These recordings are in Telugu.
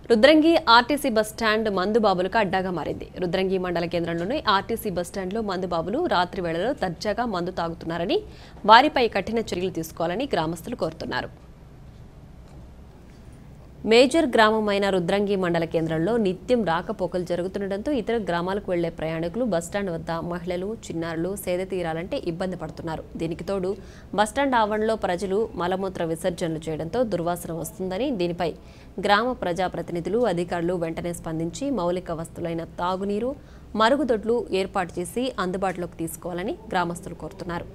రుద్రంగి ఆర్టీసీ బస్ స్టాండ్ మందుబాబులకు అడ్డాగా మారింది రుద్రంగి మండల కేంద్రంలోని ఆర్టీసీ బస్ స్టాండ్లో మందుబాబులు రాత్రి వేళలో దర్జాగా మందు తాగుతున్నారని వారిపై కఠిన చర్యలు తీసుకోవాలని గ్రామస్తులు కోరుతున్నారు మేజర్ గ్రామమైన రుద్రంగి మండల కేంద్రంలో నిత్యం రాకపోకలు జరుగుతుండటంతో ఇతర గ్రామాలకు వెళ్లే ప్రయాణికులు బస్టాండ్ వద్ద మహిళలు చిన్నారులు సేద తీరాలంటే ఇబ్బంది పడుతున్నారు దీనికి తోడు బస్టాండ్ ఆవరణలో ప్రజలు మలమూత్ర విసర్జనలు చేయడంతో దుర్వాసన వస్తుందని దీనిపై గ్రామ ప్రజాప్రతినిధులు అధికారులు వెంటనే స్పందించి మౌలిక వస్తువులైన తాగునీరు మరుగుదొడ్లు ఏర్పాటు చేసి అందుబాటులోకి తీసుకోవాలని గ్రామస్తులు కోరుతున్నారు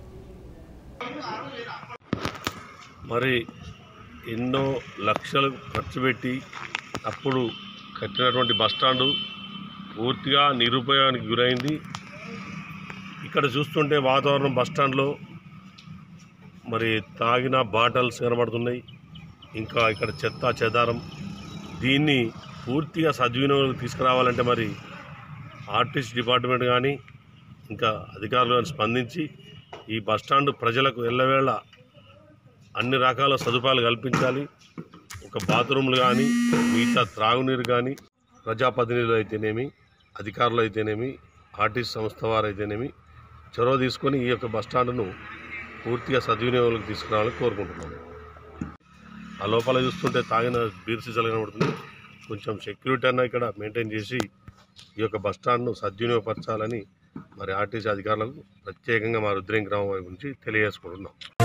మరి ఎన్నో లక్షలు ఖర్చు పెట్టి అప్పుడు కట్టినటువంటి బస్టాండు పూర్తిగా నిరుపయోగానికి గురైంది ఇక్కడ చూస్తుంటే వాతావరణం బస్టాండ్లో మరి తాగిన బాటల్స్ కనబడుతున్నాయి ఇంకా ఇక్కడ చెత్త చెదారం దీన్ని పూర్తిగా సద్వినియోగం తీసుకురావాలంటే మరి ఆర్టీసీ డిపార్ట్మెంట్ కానీ ఇంకా అధికారులు కానీ స్పందించి ఈ బస్టాండ్ ప్రజలకు ఎల్లవేళ అన్ని రకాల సదుపాయాలు కల్పించాలి ఒక బాత్రూమ్లు కానీ మిగతా త్రాగునీరు కానీ ప్రజాప్రతినిధులు అయితేనేమి అధికారులు అయితేనేమి ఆర్టీసీ సంస్థ వారు అయితేనేమి చొరవ తీసుకొని ఈ యొక్క బస్టాండ్ను పూర్తిగా సద్వినియోగంలోకి తీసుకురావాలని కోరుకుంటున్నాను ఆ లోపల చూస్తుంటే తాగిన బీర్ సీసాలు కనబడుతుంది కొంచెం సెక్యూరిటీ అన్న ఇక్కడ మెయింటైన్ చేసి ఈ యొక్క బస్టాండ్ను సద్వినియోగపరచాలని మరి ఆర్టీసీ అధికారులకు ప్రత్యేకంగా మా రుద్రేం గ్రామం వైపు నుంచి తెలియజేసుకుంటున్నాం